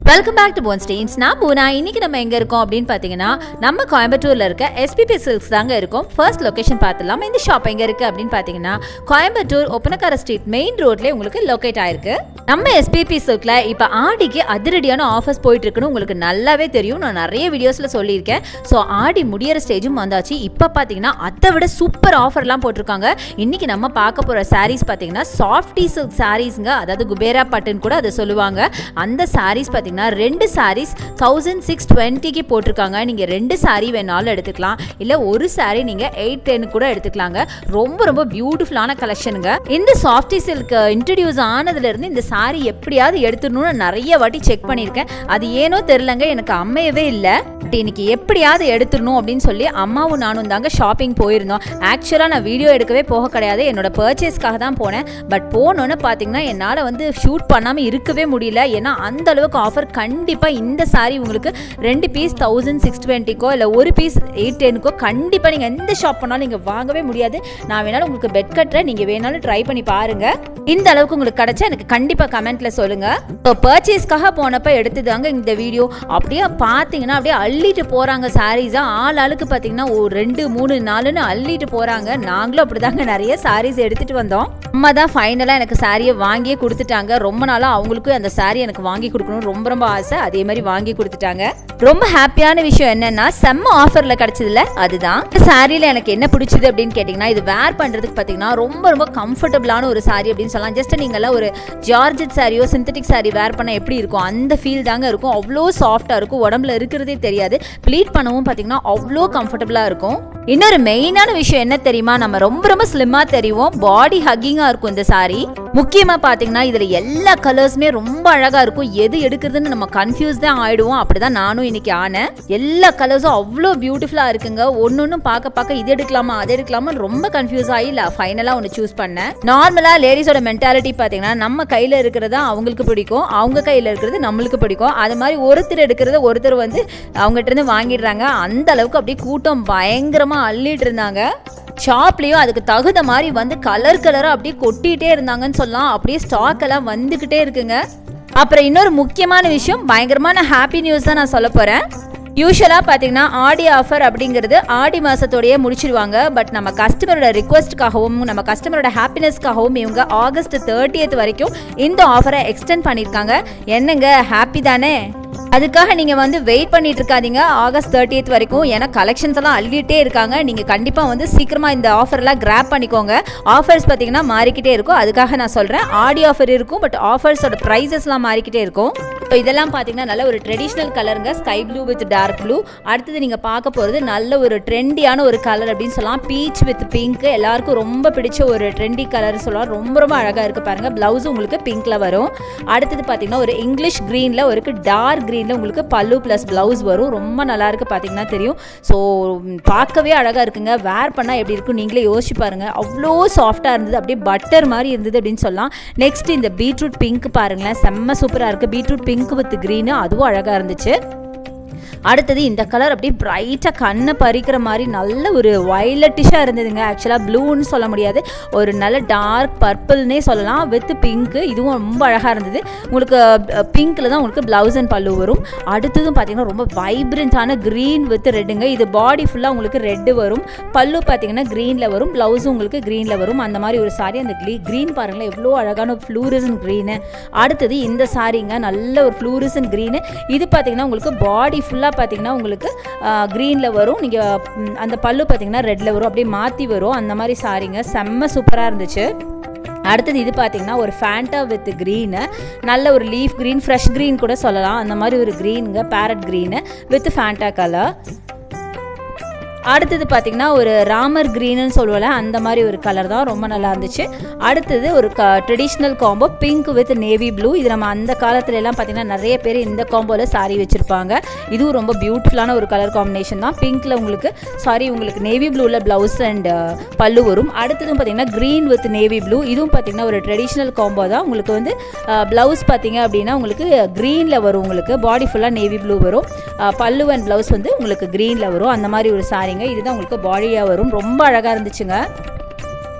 welcome back to போன் ஸ்டேன்ஸ் நான் பூனா இன்னைக்கு நம்ம எங்க இருக்கோம் அப்படின்னு பாத்தீங்கன்னா நம்ம கோயம்புத்தூர்ல இருக்க எஸ்பிபி சில்க்ஸ் தாங்க இருக்கோம் ஃபர்ஸ்ட் லொகேஷன் பார்த்துலாம் இந்த ஷாப் எங்க இருக்கு அப்படின்னு பாத்தீங்கன்னா கோயம்புத்தூர் ஒப்பனக்கார ஸ்ட்ரீட் மெயின் ரோட்ல உங்களுக்கு லொகேட் ஆயிருக்கு நம்ம எஸ்பிபி சில்க்ல இப்ப ஆடிக்கு அதிரடியான ஆஃபர்ஸ் போயிட்டு இருக்குன்னு உங்களுக்கு நல்லாவே தெரியும் நான் நிறைய வீடியோஸ்ல சொல்லியிருக்கேன் ஸோ ஆடி முடியற ஸ்டேஜும் வந்தாச்சு இப்போ பார்த்தீங்கன்னா அதை விட சூப்பர் ஆஃபர்லாம் போட்டிருக்காங்க இன்னைக்கு நம்ம பார்க்க போற சாரீஸ் பார்த்தீங்கன்னா சாஃப்டி சில்க் சாரீஸ்ங்க அதாவது குபேரா பட்டுன்னு கூட அதை சொல்லுவாங்க அந்த சாரீஸ் பார்த்தீங்கன்னா ரெண்டு சாரீஸ் தௌசண்ட் சிக்ஸ் டுவெண்ட்டிக்கு போட்டிருக்காங்க நீங்கள் ரெண்டு சாரீ வேணாலும் எடுத்துக்கலாம் இல்லை ஒரு சாரீ நீங்கள் எயிட் டென் கூட எடுத்துக்கலாங்க ரொம்ப ரொம்ப பியூட்டிஃபுல்லான கலெக்ஷனுங்க இந்த சாஃப்டி சில்க் இன்ட்ரடியூஸ் ஆனதுலேருந்து இந்த சாரீ எப்படியாவது எடுத்துடணும்னு நிறைய வாட்டி செக் பண்ணியிருக்கேன் அது ஏனோ தெரிலங்க எனக்கு அமையவே இல்லை இன்னைக்கு எப்படியாவது எடுத்துடணும் அப்படின்னு சொல்லி அம்மாவும் நானும் தாங்க ஷாப்பிங் போயிருந்தோம் ஆக்சுவலாக நான் வீடியோ எடுக்கவே போக கிடையாது என்னோட பர்ச்சேஸ்க்காக தான் போனேன் பட் போனோன்னு பார்த்தீங்கன்னா என்னால் வந்து ஷூட் பண்ணாமல் இருக்கவே முடியல ஏன்னா அந்த அளவுக்கு ஆஃபர் கண்டிப்பாக இந்த சாரீ உங்களுக்கு ரெண்டு பீஸ் தௌசண்ட் சிக்ஸ் டுவெண்ட்டிக்கோ இல்லை ஒரு பீஸ் எயிட் டென்க்கோ கண்டிப்பாக நீங்கள் எந்த ஷாப் பண்ணாலும் நீங்கள் வாங்கவே முடியாது நான் வேணாலும் உங்களுக்கு பெட் கட்டுறேன் நீங்கள் வேணாலும் ட்ரை பண்ணி பாருங்கள் இந்த அளவுக்கு உங்களுக்கு கிடைச்சா எனக்கு கண்டிப்பாக கமெண்ட்ல சொல்லுங்க இப்போ பர்ச்சேஸ்க்காக போனப்ப எடுத்ததாங்க இந்த வீடியோ அப்படியே பார்த்தீங்கன்னா அப்படியே அள்ளிட்டு போறாங்க சாரீஸா ஆள் ஆளுக்கு பார்த்தீங்கன்னா ஒரு ரெண்டு மூணு நாலுன்னு அள்ளிட்டு போறாங்க நாங்களும் அப்படிதாங்க நிறைய சாரீஸ் எடுத்துட்டு வந்தோம் அம்மா தான் ஃபைனலாக எனக்கு சாரியை வாங்கியே கொடுத்துட்டாங்க ரொம்ப நாளாக அவங்களுக்கும் அந்த சாரி எனக்கு வாங்கி கொடுக்கணும் ரொம்ப ரொம்ப ஆசை அதே மாதிரி வாங்கி கொடுத்துட்டாங்க ரொம்ப ஹாப்பியான விஷயம் என்னன்னா செம்ம ஆஃபரில் கிடைச்சதுல அதுதான் இந்த சாரியில் எனக்கு என்ன பிடிச்சது அப்படின்னு கேட்டிங்கன்னா இது வேர் பண்ணுறதுக்கு பார்த்தீங்கன்னா ரொம்ப ரொம்ப கம்ஃபர்டபுளான ஒரு சாரி அப்படின்னு சொல்லலாம் ஜஸ்ட் நீங்களாம் ஒரு ஜார்ஜெட் சாரியோ சிந்தட்டிக் சாரி வேர் பண்ண எப்படி இருக்கும் அந்த ஃபீல் தாங்க இருக்கும் அவ்வளோ சாஃப்டாக இருக்கும் உடம்புல இருக்கிறதே தெரியாது ப்ளீட் பண்ணவும் பார்த்தீங்கன்னா அவ்வளோ கம்ஃபர்டபுளாக இருக்கும் இன்னொரு மெயினான விஷயம் என்ன தெரியுமா நம்ம ரொம்ப ரொம்ப ஸ்லிம்மா தெரியும் பாடி ஹக்கிங்கா இருக்கும் இந்த சாரி முக்கியமா பாத்தீங்கன்னா இதுல எல்லா கலர்ஸுமே ரொம்ப அழகா இருக்கும் எது எடுக்கிறதுன்னு நம்ம கன்ஃபியூஸ் தான் ஆயிடுவோம் அப்படிதான் நானும் இன்னைக்கு ஆனேன் எல்லா கலர்ஸும் அவ்வளோ பியூட்டிஃபுல்லா இருக்குங்க ஒன்னொன்னு பார்க்க பார்க்க இது எடுக்கலாமா அது எடுக்கலாமா ரொம்ப கன்ஃபியூஸ் ஆகி இல்ல ஃபைனலா ஒன்று சூஸ் பண்ணேன் நார்மலா லேடிஸோட மென்டாலிட்டி பாத்தீங்கன்னா நம்ம கையில இருக்கிறதா அவங்களுக்கு பிடிக்கும் அவங்க கையில இருக்கிறது நம்மளுக்கு பிடிக்கும் அது மாதிரி ஒருத்தர் எடுக்கிறத ஒருத்தர் வந்து அவங்ககிட்ட இருந்து வாங்கிடுறாங்க அந்த அளவுக்கு அப்படியே கூட்டம் பயங்கரமா அள்ளிட்டு இருந்தாங்க ஷாப்லேயும் அதுக்கு தகுந்த மாதிரி வந்து கலர் கலராக அப்படியே கொட்டிகிட்டே இருந்தாங்கன்னு சொல்லலாம் அப்படியே ஸ்டாக் எல்லாம் வந்துக்கிட்டே இருக்குங்க அப்புறம் இன்னொரு முக்கியமான விஷயம் பயங்கரமான ஹாப்பி நியூஸ் தான் நான் சொல்ல போகிறேன் யூஸ்வலாக பார்த்தீங்கன்னா ஆடி ஆஃபர் அப்படிங்கிறது ஆடி மாதத்தோடயே முடிச்சிடுவாங்க பட் நம்ம கஸ்டமரோட ரிக்வஸ்ட்காகவும் நம்ம கஸ்டமரோட ஹாப்பினஸ்க்காகவும் இவங்க ஆகஸ்ட் தேர்ட்டியத் வரைக்கும் இந்த ஆஃபரை எக்ஸ்டெண்ட் பண்ணியிருக்காங்க என்னங்க ஹாப்பி தானே அதுக்காக நீங்க வந்து வெயிட் பண்ணிட்டு இருக்காதீங்க ஆகஸ்ட் தேர்ட்டியத் வரைக்கும் ஏன்னா கலெக்ஷன்ஸ் எல்லாம் அள்ளிட்டே இருக்காங்க நீங்க கண்டிப்பா வந்து சீக்கிரமா இந்த ஆஃபர் எல்லாம் கிராப் பண்ணிக்கோங்க ஆஃபர்ஸ் பாத்தீங்கன்னா மாறிக்கிட்டே இருக்கும் அதுக்காக நான் சொல்றேன் ஆடி ஆஃபர் இருக்கும் பட் ஆஃபர்ஸோட ப்ரைஸஸ் எல்லாம் மாறிக்கிட்டே இருக்கும் இப்போ இதெல்லாம் பார்த்தீங்கன்னா நல்ல ஒரு ட்ரெடிஷ்னல் கலருங்க sky blue with dark blue அடுத்தது நீங்கள் பார்க்க போகிறது நல்ல ஒரு ட்ரெண்டியான ஒரு கலர் அப்படின்னு சொல்லலாம் பீச் வித் பிங்க் எல்லாருக்கும் ரொம்ப பிடிச்ச ஒரு ட்ரெண்டி கலர் சொல்லலாம் ரொம்ப ரொம்ப அழகாக இருக்குது பாருங்கள் ப்ளவுஸ் உங்களுக்கு பிங்க்கில் வரும் அடுத்தது பார்த்தீங்கன்னா ஒரு இங்கிலீஷ் க்ரீனில் ஒரு டார்க் க்ரீனில் உங்களுக்கு பல்லு ப்ளஸ் ப்ளவுஸ் வரும் ரொம்ப நல்லா இருக்குது பார்த்தீங்கன்னா தெரியும் ஸோ பார்க்கவே அழகாக இருக்குங்க வேர் பண்ணால் எப்படி இருக்கும் நீங்களே யோசிச்சு பாருங்கள் அவ்வளோ சாஃப்டாக இருந்தது அப்படியே பட்டர் மாதிரி இருந்தது அப்படின்னு சொல்லலாம் நெக்ஸ்ட் இந்த பீட்ரூட் பிங்க் பாருங்களேன் செம்ம சூப்பராக இருக்குது பீட்ரூட் பிங்க் வித் க்ரீனு அதுவும் அழகாக இருந்துச்சு அடுத்தது இந்த கலர் அப்படியே பிரைட்டாக கண்ணை பறிக்கிற மாதிரி நல்ல ஒரு வயலட்டிஷாக இருந்ததுங்க ஆக்சுவலாக ப்ளூன்னு சொல்ல முடியாது ஒரு நல்ல டார்க் பர்பிள்னே சொல்லலாம் வித் பிங்க்கு இதுவும் ரொம்ப அழகாக இருந்தது உங்களுக்கு பிங்க்கில் தான் உங்களுக்கு ப்ளவுஸ் அண்ட் பல்லு வரும் அடுத்ததும் பார்த்தீங்கன்னா ரொம்ப வைப்ரண்ட்டான க்ரீன் வித் ரெட்டுங்க இது பாடி ஃபுல்லாக உங்களுக்கு ரெட்டு வரும் பல்லு பார்த்தீங்கன்னா க்ரீனில் வரும் ப்ளவுஸும் உங்களுக்கு க்ரீனில் வரும் அந்த மாதிரி ஒரு சாரி அந்த க்ளீ க்ரீன் பாருங்களேன் எவ்வளோ அழகான ஃப்ளூரிசன் க்ரீனு அடுத்தது இந்த சாரிங்க நல்ல ஒரு ஃப்ளூரிசன் க்ரீனு இது பார்த்தீங்கன்னா உங்களுக்கு பாடி ஃபுல்லாக பார்த்தீங்கன்னா உங்களுக்கு க்ரீனில் வரும் நீங்கள் அந்த பல்லு பார்த்தீங்கன்னா ரெட்டில் வரும் அப்படியே மாற்றி வரும் அந்த மாதிரி சாரிங்க செம்ம சூப்பராக இருந்துச்சு அடுத்தது இது பார்த்தீங்கன்னா ஒரு ஃபேண்டா வித் க்ரீனு நல்ல ஒரு லீஃப் க்ரீன் ஃப்ரெஷ் க்ரீன் கூட சொல்லலாம் அந்த மாதிரி ஒரு க்ரீனுங்க parrot green with Fanta colour அடுத்தது பார்த்தீங்கன்னா ஒரு ராமர் க்ரீன்னு சொல்லுவோம்ல அந்த மாதிரி ஒரு கலர் தான் ரொம்ப நல்லா இருந்துச்சு அடுத்தது ஒரு க traditional combo pink with navy blue இது நம்ம அந்த காலத்துல எல்லாம் பார்த்தீங்கன்னா நிறைய பேர் இந்த காம்போவில் சாரி வச்சுருப்பாங்க இதுவும் ரொம்ப பியூட்டிஃபுல்லான ஒரு கலர் காம்பினேஷன் தான் பிங்க்கில் உங்களுக்கு சாரி உங்களுக்கு நேவி ப்ளூவில் ப்ளவுஸ் அண்ட் பல்லு வரும் அடுத்ததும் பார்த்தீங்கன்னா க்ரீன் வித் நேவி ப்ளூ இதுவும் பார்த்தீங்கன்னா ஒரு ட்ரெடிஷ்னல் காம்போ தான் உங்களுக்கு வந்து ப்ளவுஸ் பார்த்தீங்க அப்படின்னா உங்களுக்கு க்ரீனில் வரும் உங்களுக்கு பாடி ஃபுல்லாக நேவி ப்ளூ வரும் பல்லு அண்ட் ப்ளவுஸ் வந்து உங்களுக்கு க்ரீனில் வரும் அந்த மாதிரி ஒரு சாரிங்க இதுதான் உங்களுக்கு பாடியாக வரும் ரொம்ப அழகாக இருந்துச்சுங்க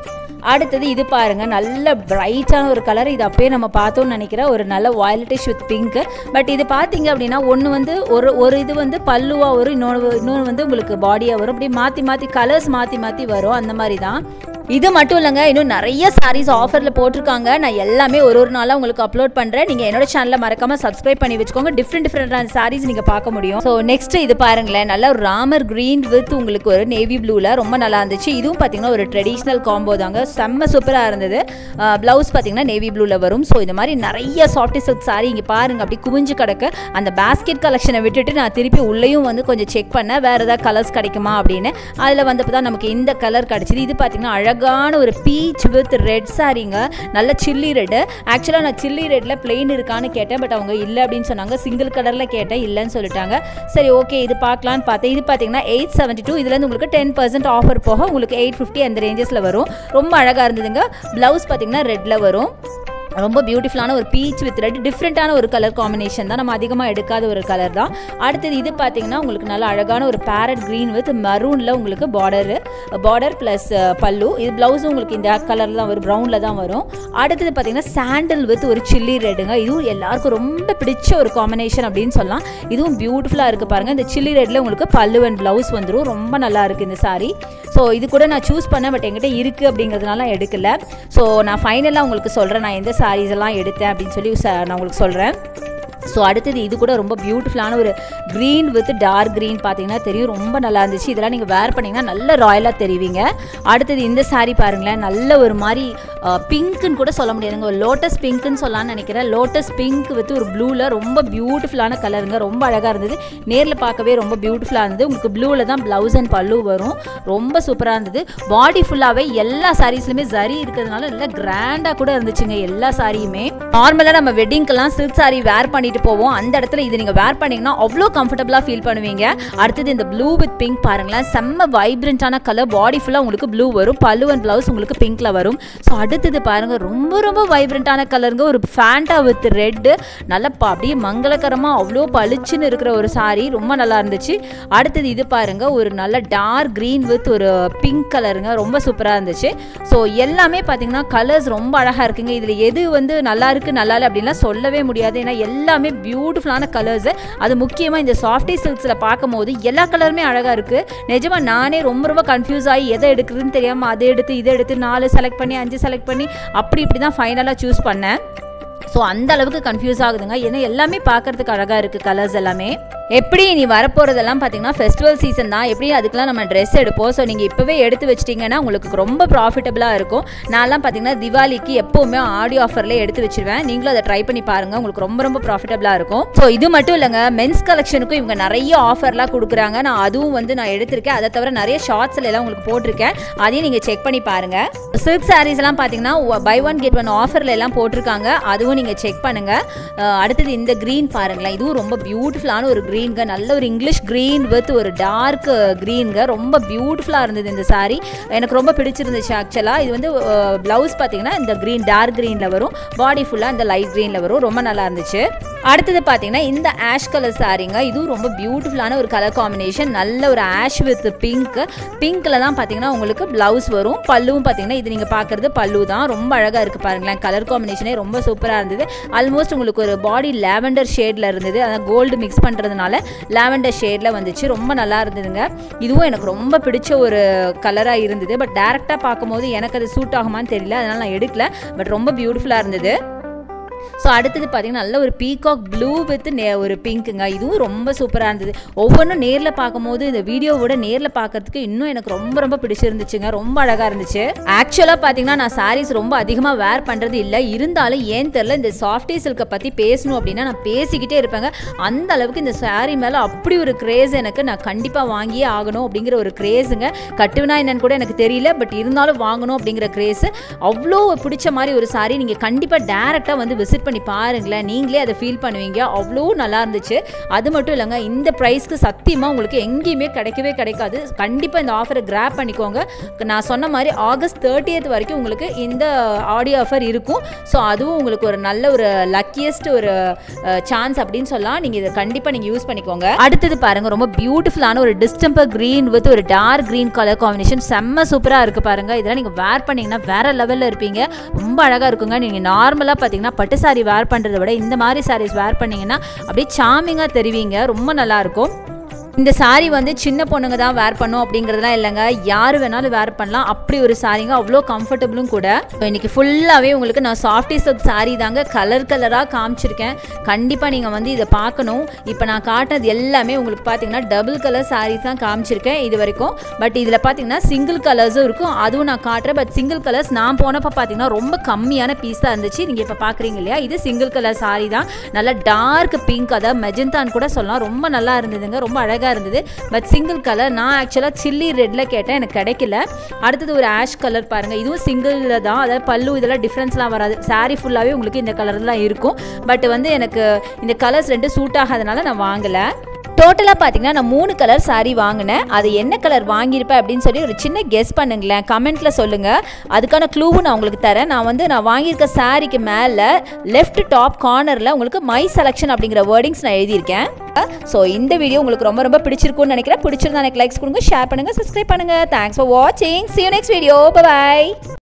அடுத்தது இது பாருங்கள் நல்ல பிரைட்டான ஒரு கலர் இது அப்பயே நம்ம பார்த்தோம்னு நினைக்கிறேன் ஒரு நல்ல வயலட்டிஷ் வித் பிங்க் பட் இது பார்த்தீங்க அப்படின்னா ஒன்று வந்து ஒரு ஒரு இது வந்து பல்லுவாக வரும் இன்னொன்று இன்னொன்று வந்து உங்களுக்கு பாடியாக வரும் அப்படி மாற்றி மாற்றி கலர்ஸ் மாற்றி மாற்றி வரும் அந்த மாதிரி தான் இது மட்டும் இல்லைங்க இன்னும் நிறைய சாரீஸ் ஆஃபரில் போட்டிருக்காங்க நான் எல்லாமே ஒரு ஒரு நாளாக உங்களுக்கு அப்லோட் பண்ணுறேன் நீங்கள் என்னோட சேனலை மறக்காமல் சப்ஸ்கிரைப் பண்ணி வச்சுக்கோங்க டிஃப்ரெண்ட் டிஃப்ரெண்டான சாரீஸ் நீங்கள் பார்க்க முடியும் ஸோ நெக்ஸ்ட் இது பாருங்களேன் நல்ல ஒரு ராமர் க்ரீன் வித் உங்களுக்கு ஒரு நேவி ப்ளூவில் ரொம்ப நல்லா இருந்துச்சு இதுவும் பார்த்தீங்கன்னா ஒரு ட்ரெடிஷ்னல் காம்போ தாங்க செம்ம சூப்பராக இருந்தது ப்ளவுஸ் பார்த்தீங்கன்னா நேவி ப்ளூவில் வரும் ஸோ இந்த மாதிரி நிறைய சாஃப்டி சில்க் சாரீ இங்கே பாருங்க அப்படி குவிஞ்சு கிடக்கு அந்த பேஸ்கெட் கலெக்ஷனை விட்டுட்டு நான் திருப்பி உள்ளேயும் வந்து கொஞ்சம் செக் பண்ணேன் வேறு ஏதாவது கலர்ஸ் கிடைக்குமா அப்படின்னு அதில் வந்தப்போ தான் நமக்கு இந்த கலர் கிடச்சிது இது பார்த்தீங்கன்னா அழகான ஒரு பீச் வித் ரெட் சாரீங்க நல்ல சில்லி ரெட்டு ஆக்சுவலாக நான் சில்லி ரெட்டில் பிளெயின் இருக்கான்னு கேட்டேன் பட் அவங்க இல்லை அப்படின்னு சொன்னாங்க சிங்கிள் கலரில் கேட்டேன் இல்லைன்னு சொல்லிட்டாங்க சரி ஓகே இது பார்க்கலான்னு பார்த்தேன் இது பார்த்தீங்கன்னா எயிட் செவன்ட்டி டூ இதுலேருந்து உங்களுக்கு டென் பர்சன்ட் ஆஃபர் போக உங்களுக்கு எயிட் ஃபிஃப்டி அந்த ரேஞ்சஸில் வரும் ரொம்ப அழகாக இருந்ததுங்க ப்ளவுஸ் பார்த்தீங்கன்னா ரெட்டில் வரும் ரொம்ப பியூட்டிஃபுல்லான ஒரு பீச் வித் ரெட் டிஃப்ரெண்ட்டான ஒரு கலர் காம்பினேஷன் தான் நம்ம அதிகமாக எடுக்காத ஒரு கலர் தான் அடுத்தது இது பார்த்தீங்கன்னா உங்களுக்கு நல்ல அழகான ஒரு பேரட் க்ரீன் வித் மரூனில் உங்களுக்கு பார்டரு பார்டர் ப்ளஸ் பல்லு இது ப்ளவுஸும் உங்களுக்கு இந்த கலரில் தான் வரும் ப்ரௌனில் தான் வரும் அடுத்தது பார்த்தீங்கன்னா சாண்டில் வித் ஒரு சில்லி ரெட்டுங்க இதுவும் எல்லாருக்கும் ரொம்ப பிடிச்ச ஒரு காம்பினேஷன் அப்படின்னு சொல்லலாம் இதுவும் பியூட்டிஃபுல்லாக இருக்குது பாருங்கள் இந்த சில்லி ரெட்டில் உங்களுக்கு பல்லு அண்ட் ப்ளவுஸ் வந்துடும் ரொம்ப நல்லா இருக்குது இந்த சாரீ ஸோ இது கூட நான் சூஸ் பண்ணேன் பட் என்கிட்ட இருக்குது அப்படிங்கிறதுனால நான் எடுக்கல ஸோ நான் ஃபைனலாக உங்களுக்கு சொல்கிறேன் நான் எந்த சாரீஸ் எல்லாம் எடுத்தேன் அப்படின்னு சொல்லி நான் உங்களுக்கு சொல்கிறேன் ஸோ அடுத்தது இது கூட ரொம்ப பியூட்டிஃபுல்லான ஒரு க்ரீன் வித் டார்க் க்ரீன் பார்த்தீங்கன்னா தெரியும் ரொம்ப நல்லா இருந்துச்சு இதெல்லாம் நீங்கள் வேர் பண்ணிங்கன்னா நல்ல ராயலாக தெரிவிங்க அடுத்தது இந்த சாரீ பாருங்களேன் நல்ல ஒரு மாதிரி பிங்க்குன்னு கூட சொல்ல முடியாதுங்க ஒரு லோட்டஸ் பிங்க்குன்னு சொல்லலாம்னு நினைக்கிறேன் லோட்டஸ் பிங்க் வித் ஒரு ப்ளூவில் ரொம்ப பியூட்டிஃபுல்லான கலருங்க ரொம்ப அழகாக இருந்தது நேரில் பார்க்கவே ரொம்ப பியூட்டிஃபுல்லாக இருந்தது உங்களுக்கு ப்ளூவில் தான் ப்ளவுஸ் அண்ட் பல்லு வரும் ரொம்ப சூப்பராக இருந்தது பாடி ஃபுல்லாகவே எல்லா சாரீஸ்லையுமே ஜரி இருக்கிறதுனால நல்லா கிராண்டாக கூட இருந்துச்சுங்க எல்லா சாரியுமே நார்மலாக நம்ம வெட்டிங்க்கெல்லாம் சில்க் சாரீ வேர் பண்ணிட்டு போவோம் அந்த இடத்துல இது நீங்கள் வேர் பண்ணிங்கன்னா அவ்வளோ கம்ஃபர்டபுளாக ஃபீல் பண்ணுவீங்க அடுத்தது இந்த ப்ளூ வித் பிங்க் பாருங்களேன் செம்ம வைப்ரண்ட்டான கலர் பாடி ஃபுல்லாக உங்களுக்கு ப்ளூ வரும் பல்லு அண்ட் ப்ளவுஸ் உங்களுக்கு பிங்க்கில் வரும் ஸோ அடுத்தது பாருங்கள் ரொம்ப ரொம்ப வைப்ரண்ட்டான கலருங்க ஒரு ஃபேண்டா வித் ரெட்டு நல்லா ப- அப்படியே மங்களகரமாக அவ்வளோ பளிச்சுன்னு இருக்கிற ஒரு சாரீ ரொம்ப நல்லா இருந்துச்சு அடுத்தது இது பாருங்க ஒரு நல்ல டார்க் க்ரீன் வித் ஒரு பிங்க் கலருங்க ரொம்ப சூப்பராக இருந்துச்சு ஸோ எல்லாமே பார்த்தீங்கன்னா கலர்ஸ் ரொம்ப அழகாக இருக்குங்க இதில் எது வந்து நல்லா இருக்கு நல்லா இல்லை அப்படின்லாம் சொல்லவே முடியாது ஏன்னா எல்லாமே பியூட்டிஃபுல்லான கலர்ஸ் அது முக்கியமாக இந்த சாஃப்டி சில்க்ஸில் பார்க்கும்போது எல்லா கலருமே அழகாக இருக்குது நிஜமாக நானே ரொம்ப ரொம்ப கன்ஃபியூஸ் ஆகி எதை எடுக்கிறதுன்னு தெரியாமல் அதை எடுத்து இதை எடுத்து நாலு செலக்ட் பண்ணி அஞ்சு செலக்ட் பண்ணி அப்படி இப்படி தான் ஃபைனலாக சூஸ் பண்ணேன் ஸோ அந்த அளவுக்கு கன்ஃபியூஸ் ஆகுதுங்க ஏன்னா எல்லாமே பார்க்கறதுக்கு அழகாக இருக்குது கலர்ஸ் எல்லாமே எப்படி நீ வரப்போகிறதெல்லாம் பார்த்தீங்கன்னா ஃபெஸ்டிவல் சீசன் தான் எப்படி அதுக்கெலாம் நம்ம ட்ரெஸ் எடுப்போம் ஸோ நீங்கள் இப்போவே எடுத்து வச்சிட்டிங்கன்னா உங்களுக்கு ரொம்ப ப்ராஃபிட்டபுளாக இருக்கும் நான்லாம் பார்த்தீங்கன்னா திவாலிக்கு எப்போவுமே ஆடியோ ஆஃபரில் எடுத்து வச்சிருவேன் நீங்களும் அதை ட்ரை பண்ணி பாருங்கள் உங்களுக்கு ரொம்ப ரொம்ப ப்ராஃபிட்டபுளாக இருக்கும் ஸோ இது மட்டும் இல்லைங்க மென்ஸ் கலெக்ஷனுக்கும் இவங்க நிறைய ஆஃபர்லாம் கொடுக்குறாங்க நான் அதுவும் வந்து நான் எடுத்திருக்கேன் அதை தவிர நிறைய ஷார்ட்ஸ்ல எல்லாம் உங்களுக்கு போட்டிருக்கேன் அதையும் நீங்கள் செக் பண்ணி பாருங்கள் சில்க் சாரீஸ் எல்லாம் பார்த்தீங்கன்னா பை ஒன் கெட் ஒன் ஆஃபரில் எல்லாம் போட்டிருக்காங்க அதுவும் நீங்கள் செக் பண்ணுங்க அஹ் அடுத்தது இந்த க்ரீன் பாருங்களேன் இதுவும் ரொம்ப பியூட்டிஃபுல்லான ஒரு க்ரீன்ங்க நல்ல ஒரு இங்கிலீஷ் க்ரீன் வித் ஒரு டார்க் க்ரீன்ங்க ரொம்ப பியூட்டிஃபுல்லாக இருந்தது இந்த saree எனக்கு ரொம்ப பிடிச்சிருந்துச்சு ஆக்சுவலாக இது வந்து ப்ளவுஸ் பார்த்தீங்கன்னா இந்த க்ரீன் டார்க் க்ரீனில் வரும் பாடி ஃபுல்லாக இந்த லைட் க்ரீனில் வரும் ரொம்ப நல்லா இருந்துச்சு அடுத்தது பார்த்தீங்கன்னா இந்த ஆஷ் கலர் சாரீங்க இதுவும் ரொம்ப பியூட்டிஃபுல்லான ஒரு கலர் காம்பினேஷன் நல்ல ஒரு ஆஷ் வித் பிங்க் பிங்க்கில் தான் பார்த்தீங்கன்னா உங்களுக்கு ப்ளவுஸ் வரும் பல்லுவும் பார்த்தீங்கன்னா இது நீங்கள் பார்க்குறது பல்லு தான் ரொம்ப அழகாக இருக்குது பாருங்களேன் கலர் காம்பினேஷனே ரொம்ப சூப்பராக இருந்தது ஆல்மோஸ்ட் உங்களுக்கு ஒரு பாடி லாவெண்டர் ஷேடில் இருந்தது அதான் கோல்டு மிக்ஸ் பண்ணுறதுனால லாவெண்டர் ஷேடில் வந்துச்சு ரொம்ப நல்லா இருந்ததுங்க இதுவும் எனக்கு ரொம்ப பிடிச்ச ஒரு கலராக இருந்தது பட் டேரெக்டாக பார்க்கும்போது எனக்கு அது சூட் ஆகுமான்னு தெரியல அதனால் நான் எடுக்கல பட் ரொம்ப பியூட்டிஃபுல்லாக இருந்தது ஸோ அடுத்தது பார்த்தீங்கன்னா நல்ல ஒரு பீகாக் ப்ளூ வித் நே ஒரு பிங்க்குங்க இதுவும் ரொம்ப சூப்பராக இருந்தது ஒவ்வொன்றும் நேரில் பார்க்கும்போது இந்த வீடியோவோட நேரில் பார்க்கறதுக்கு இன்னும் எனக்கு ரொம்ப ரொம்ப பிடிச்சிருந்துச்சுங்க ரொம்ப அழகாக இருந்துச்சு ஆக்சுவலாக பார்த்தீங்கன்னா நான் சாரீஸ் ரொம்ப அதிகமாக வேர் பண்ணுறது இல்லை இருந்தாலும் ஏன் தெரில இந்த சாஃப்டி சில்கை பற்றி பேசணும் அப்படின்னா நான் பேசிக்கிட்டே இருப்பேங்க அந்த அளவுக்கு இந்த saree மேலே அப்படி ஒரு கிரேஸ் எனக்கு நான் கண்டிப்பாக வாங்கியே ஆகணும் அப்படிங்கிற ஒரு கிரேஸுங்க கட்டுவினா என்னன்னு கூட எனக்கு தெரியல பட் இருந்தாலும் வாங்கணும் அப்படிங்கிற கிரேஸ் அவ்வளோ பிடிச்ச மாதிரி ஒரு saree நீங்கள் கண்டிப்பாக டேரெக்டாக வந்து விசிட் விசிட் பண்ணி பாருங்களேன் நீங்களே அதை ஃபீல் பண்ணுவீங்க அவ்வளோ நல்லா இருந்துச்சு அது மட்டும் இல்லைங்க இந்த ப்ரைஸ்க்கு சத்தியமாக உங்களுக்கு எங்கேயுமே கிடைக்கவே கிடைக்காது கண்டிப்பாக இந்த ஆஃபரை கிராப் பண்ணிக்கோங்க நான் சொன்ன மாதிரி ஆகஸ்ட் தேர்ட்டியத் வரைக்கும் உங்களுக்கு இந்த ஆடியோ ஆஃபர் இருக்கும் ஸோ அதுவும் உங்களுக்கு ஒரு நல்ல ஒரு லக்கியஸ்ட் ஒரு சான்ஸ் அப்படின்னு சொல்லலாம் நீங்கள் இதை கண்டிப்பாக நீங்கள் யூஸ் பண்ணிக்கோங்க அடுத்தது பாருங்கள் ரொம்ப பியூட்டிஃபுல்லான ஒரு டிஸ்டம்பர் க்ரீன் வித் ஒரு டார்க் க்ரீன் கலர் காம்பினேஷன் செம்ம சூப்பராக இருக்குது பாருங்கள் இதெல்லாம் நீங்கள் வேர் பண்ணிங்கன்னா வேறு லெவலில் இருப்பீங்க ரொம்ப அழகாக இருக்குங்க நீங்கள் நார்மலாக பார்த்தீங்கன்னா பட்டு சாரி வேர் பண்ணுறதை விட இந்த மாதிரி சாரீஸ் வேர் பண்ணிங்கன்னா அப்படியே சாமிங்காக தெரிவிங்க ரொம்ப நல்லாயிருக்கும் இந்த சாரீ வந்து சின்ன பொண்ணுங்க தான் வேர் பண்ணும் அப்படிங்கிறதுலாம் இல்லைங்க யார் வேணாலும் வேர் பண்ணலாம் அப்படி ஒரு சாரீங்க அவ்வளோ கம்ஃபர்டபுளும் கூட இப்போ இன்றைக்கி ஃபுல்லாகவே உங்களுக்கு நான் சாஃப்டி சில்க் சாரீ தாங்க கலர் கலராக காமிச்சிருக்கேன் கண்டிப்பாக நீங்கள் வந்து இதை பார்க்கணும் இப்போ நான் காட்டினது எல்லாமே உங்களுக்கு பார்த்தீங்கன்னா டபுள் கலர் சாரீஸ் தான் காமிச்சிருக்கேன் இது வரைக்கும் பட் இதில் பார்த்தீங்கன்னா சிங்கிள் கலர்ஸும் இருக்கும் அதுவும் நான் காட்டுறேன் பட் சிங்கிள் கலர்ஸ் நான் போனப்போ பார்த்தீங்கன்னா ரொம்ப கம்மியான பீஸ் தான் இருந்துச்சு நீங்கள் இப்போ பார்க்குறீங்க இல்லையா இது சிங்கிள் கலர் சாரீ தான் நல்லா டார்க் பிங்க் அதாவது மெஜந்தான்னு கூட சொல்லலாம் ரொம்ப நல்லா இருந்ததுங்க ரொம்ப அழகாக அழகாக இருந்தது பட் சிங்கிள் கலர் நான் ஆக்சுவலாக சில்லி ரெட்டில் கேட்டேன் எனக்கு கிடைக்கல அடுத்தது ஒரு ஆஷ் கலர் பாருங்கள் இதுவும் சிங்கிளில் தான் அதாவது பல்லு இதெல்லாம் டிஃப்ரென்ஸ்லாம் வராது சாரீ ஃபுல்லாகவே உங்களுக்கு இந்த கலர்லாம் இருக்கும் பட் வந்து எனக்கு இந்த கலர்ஸ் ரெண்டு சூட் ஆகாதனால நான் வாங்கலை டோட்டலாக பார்த்தீங்கன்னா நான் மூணு கலர் சாரீ வாங்கினேன் அது என்ன கலர் வாங்கியிருப்பேன் அப்படின்னு சொல்லி ஒரு சின்ன கெஸ் பண்ணுங்களேன் கமெண்ட்டில் சொல்லுங்கள் அதுக்கான க்ளூவும் நான் உங்களுக்கு தரேன் நான் வந்து நான் வாங்கியிருக்க சாரீக்கு மேலே லெஃப்ட் டாப் கார்னரில் உங்களுக்கு மை செலெக்ஷன் அப்படிங்கிற வேர்டிங்ஸ் நான் எழுதியிருக்கேன் ஸோ இந்த வீடியோ உங்களுக்கு ரொம்ப ரொம்ப பிடிச்சிருக்கும்னு நினைக்கிறேன் பிடிச்சிருந்தா எனக்கு லைக்ஸ் கொடுங்க ஷேர் பண்ணுங்கள் சப்ஸ்கிரைப் பண்ணுங்கள் தேங்க்ஸ் ஃபார் வாட்சிங் see you next video bye